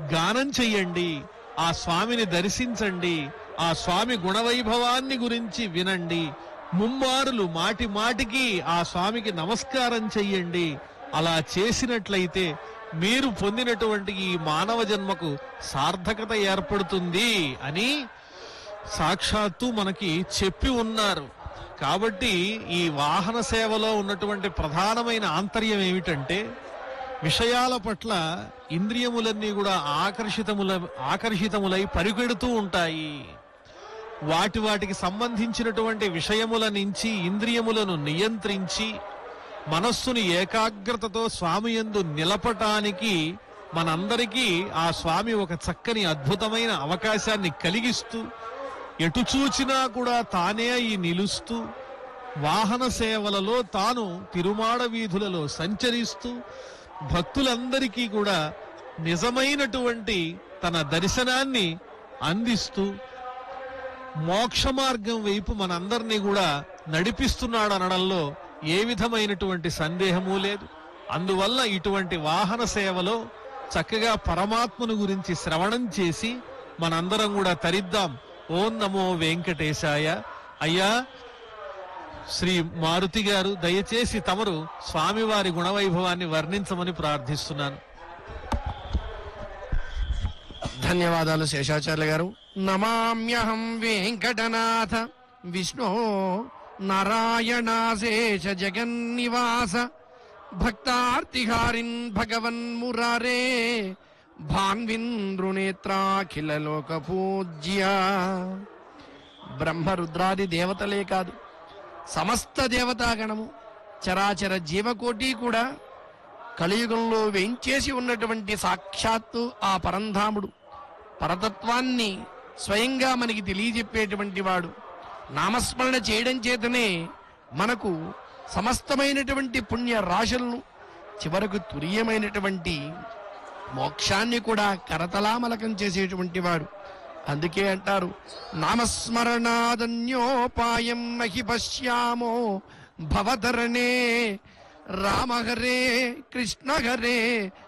గానం చెయ్యండి ఆ స్వామిని దర్శించండి ఆ స్వామి గుణవైభవాన్ని గురించి వినండి ముమ్మారులు మాటి మాటికి ఆ స్వామికి నమస్కారం చెయ్యండి అలా చేసినట్లయితే మీరు పొందినటువంటి ఈ మానవ జన్మకు సార్థకత ఏర్పడుతుంది అని సాక్షాత్తు మనకి చెప్పి ఉన్నారు కాబట్టి ఈ వాహన సేవలో ఉన్నటువంటి ప్రధానమైన ఆంతర్యం ఏమిటంటే విషయాల పట్ల ఇంద్రియములన్నీ కూడా ఆకర్షితముల ఆకర్షితములై పరిగెడుతూ ఉంటాయి వాటి వాటికి సంబంధించినటువంటి విషయముల నుంచి ఇంద్రియములను నియంత్రించి మనస్సుని ఏకాగ్రతతో స్వామి యందు నిలపటానికి మనందరికీ ఆ స్వామి ఒక చక్కని అద్భుతమైన అవకాశాన్ని కలిగిస్తూ ఎటు చూచినా కూడా తానే అయి నిలుస్తూ వాహన సేవలలో తాను తిరుమాడ వీధులలో సంచరిస్తూ భక్తులందరికీ కూడా నిజమైనటువంటి తన దర్శనాన్ని అందిస్తూ మోక్ష మార్గం వైపు మనందరినీ కూడా నడిపిస్తున్నాడు అనడంలో ఏ విధమైనటువంటి సందేహము లేదు అందువల్ల ఇటువంటి వాహన సేవలో చక్కగా పరమాత్మను గురించి శ్రవణం చేసి మనందరం కూడా తరిద్దాం ఓం నమో వెంకటేశాయ అయ్యా శ్రీ మారుతి గారు దయచేసి తమరు స్వామివారి గుణవైభవాన్ని వర్ణించమని ప్రార్థిస్తున్నాను ధన్యవాదాలు శేషాచార్య గారు నమామ్యహం వెంకటనాథ విష్ణు నారాయణాశేష జగన్నివాస భక్తార్తిహారిన్ భగవన్ మురారే భాన్వింద్రునేత్రాఖిల లోక పూజ్య బ్రహ్మరుద్రాది దేవతలే కాదు సమస్త దేవతాగణము చరాచర జీవకోటి కూడా కలియుగంలో వేంచేసి ఉన్నటువంటి సాక్షాత్తు ఆ పరంధాముడు పరతత్వాన్ని స్వయంగా మనకి తెలియజెప్పేటువంటి వాడు నామస్మరణ చేయడం చేతనే మనకు సమస్తమైనటువంటి పుణ్య రాశులను చివరకు తురియమైనటువంటి మోక్షాన్ని కూడా కరతలామలకం చేసేటువంటి వాడు అందుకే అంటారు నామస్మరణాదన్యోపాయం నహి పశ్యామో భవతరణే రామహరే కృష్ణహరే